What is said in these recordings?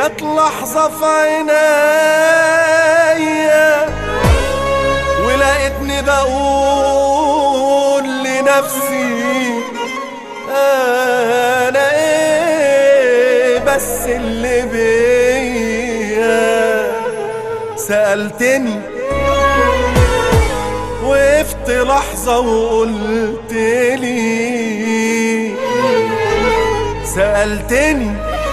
جت لحظة في عينيا ولقيتني بقول لنفسي انا ايه بس اللي بيا سألتني وقفت لحظة وقلت لي سألتني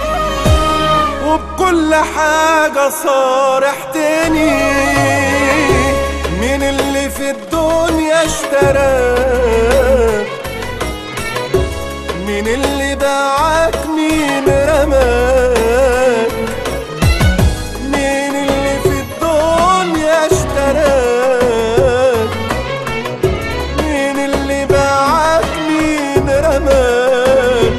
وبكل حاجة صارحتني مين اللي في الدنيا اشتراك مين اللي باعك مين رماك مين اللي في الدنيا اشتراك مين اللي باعك مين رماك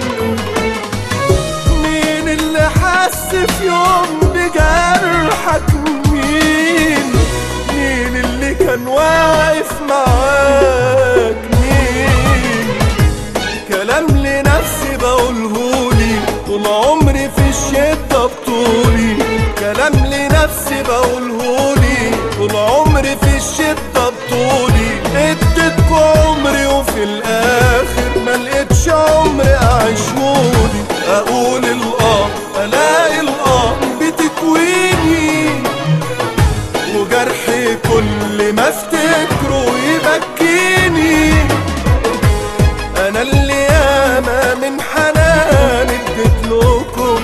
مين اللي حس في يوم بجرحك مين مين اللي كان واقف معاك مين كلام لنفسي بقولهولي طول عمري في الشدة بطولي كلام لنفسي بقولهولي طول عمري في الشدة بطولي اديتكوا عمري وفي الاخر ما لقيتش عمري اعيشهولي اقول الاه الاقي الاه بتكويني وجرحي كل ما افتكره يبكيني انا اللي ياما من حنان اديت لكم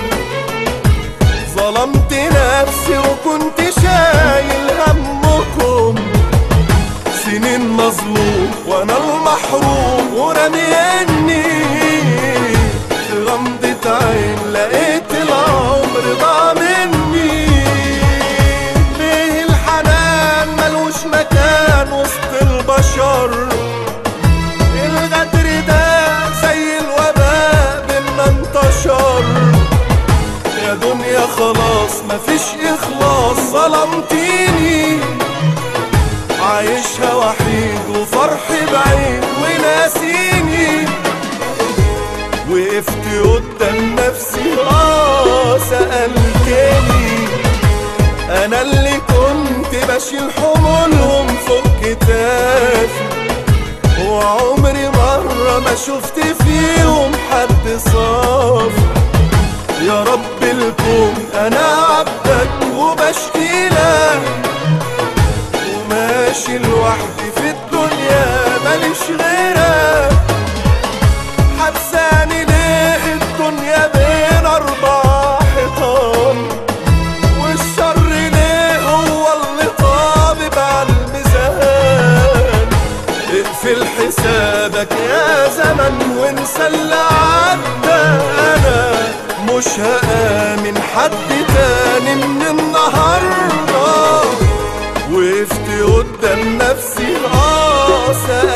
ظلمت نفسي وكنت شايل همكم سنين مظلوم وانا المحروم ورميني في غمضة عين لقيت العمر ضاع مني ليه الحنان ملوش مكان وسط البشر الغدر ده زي الوباء بينا انتشر يا دنيا خلاص مفيش اخلاص ظلمتيني عايشها وحيد وفرحي بعيد وناسيني وقفت قدام نفسي اه سألتني انا اللي كنت بشيل حمولهم فوق كتافي وعمري مرة ما شفت فيهم حد صافي يا رب الكون انا عبدك وبشكي لك وماشي لوحدي في الدنيا ماليش غيرك حبساني ليه الدنيا بين اربع حيطان والشر ليه هو اللي طابب على الميزان اقفل حسابك يا زمن وانسى اللي عدى انا مش هآمن حد تاني من النهارده وقفت قدام نفسي اه سألت